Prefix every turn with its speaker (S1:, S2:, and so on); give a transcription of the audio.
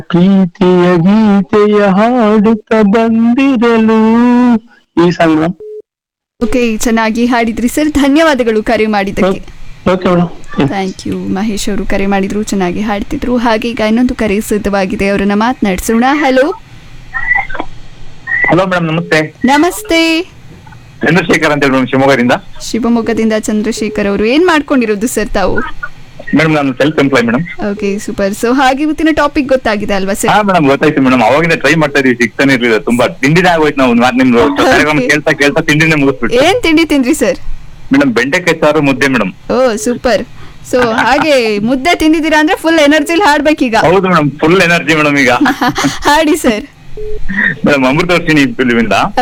S1: ಪ್ರೀತಿಯ ಗೀತೆಯ ಹಾಡುತ್ತ ಬಂದಿರಲು ಈ ಸಾಂಗ್ ಮೇಡಮ್
S2: ಓಕೆ ಚೆನ್ನಾಗಿ ಹಾಡಿದ್ರಿ ಸರ್ ಧನ್ಯವಾದಗಳು ಕರೆ ಮಾಡಿದ್ದಕ್ಕೆ
S1: okay madam
S2: thank you Mahesh ಅವರು ಕರೆ ಮಾಡಿದ್ರು ಚೆನ್ನಾಗಿ ಹಾಡ್ತಿದ್ರು ಹಾಗೆ ಈಗ ಇನ್ನೊಂದು ಕರೆ ಸಿದ್ಧವಾಗಿದೆ ಅವರನ್ನ ಮಾತನಾಡಿಸೋಣ ಹಲೋ
S3: ಹಲೋ ಮೇಡಮ್ ನಮಸ್ತೆ
S2: ನಮಸ್ತೆ
S3: ಚಂದ್ರಶೇಖರ್ ಅಂತ ಹೇಳಿ ಮೇಡಮ್ ಶಿವಮೊಗ್ಗದಿಂದ
S2: ಶಿವಮೊಗ್ಗದಿಂದ ಚಂದ್ರಶೇಖರ್ ಅವರು ಏನ್ ಮಾಡ್ಕೊಂಡಿರೋದು ಸರ್ ತಾವು
S3: ಮೇಡಮ್ ನಾನು self employ madam
S2: okay super so ಹಾಗೆ ಇವತ್ತಿನ ಟಾಪಿಕ್ ಗೊತ್ತಾಗಿದೆ ಅಲ್ವಾ
S3: ಹಾ
S2: ಸರ್
S3: ಮೇಡಮ್ ಗೊತ್ತಾಯ್ತು ಮೇಡಮ್ ಅವಾಗಿಂದ ಟ್ರೈ ಮಾಡ್ತಾ ಇದೀವಿ ಸಿಗ್ತಾನೆ ಇರ್ಲಿಲ್ಲ ತುಂಬಾ ತಿಂಡಿನೇ ಆಗೋಯ್ತು ನಾವು ಮಾತ್ ನಿಮ್ದು ಕಾರ್ಯಕ್ರಮ ಕೇಳ್ತಾ ಕೇಳ್ತಾ ತಿಂಡಿನೇ ಮುಗಿಸ್ಬಿಟ್ಟು
S2: ಏನ್ ತಿಂಡಿ ತಿಂದ್ರಿ ಸರ್
S3: ಮೇಡಮ್ ಬೆಂಡೆಕಾಯಿ ಸಾರು ಮುದ್ದೆ ಮೇಡಮ್
S2: ಓ ಸೂಪರ್ ಸೊ ಹಾಗೆ ಮುದ್ದೆ ತಿಂದಿದ್ದೀರಾ ಅಂದ್ರೆ ಫುಲ್ ಎನರ್ಜಿಲಿ ಹಾಡ್ಬೇಕೀಗ
S3: ಹೌದು ಮೇಡಮ್ ಫುಲ್ ಎನರ್ಜಿ ಮೇಡಮ್ ಈಗ
S2: ಹಾಡಿ ಸರ್
S3: ಮೇಡಮ್ ಅಮೃತ ವರ್ಷಿಣಿ ಫಿಲ್ಮಿಂದ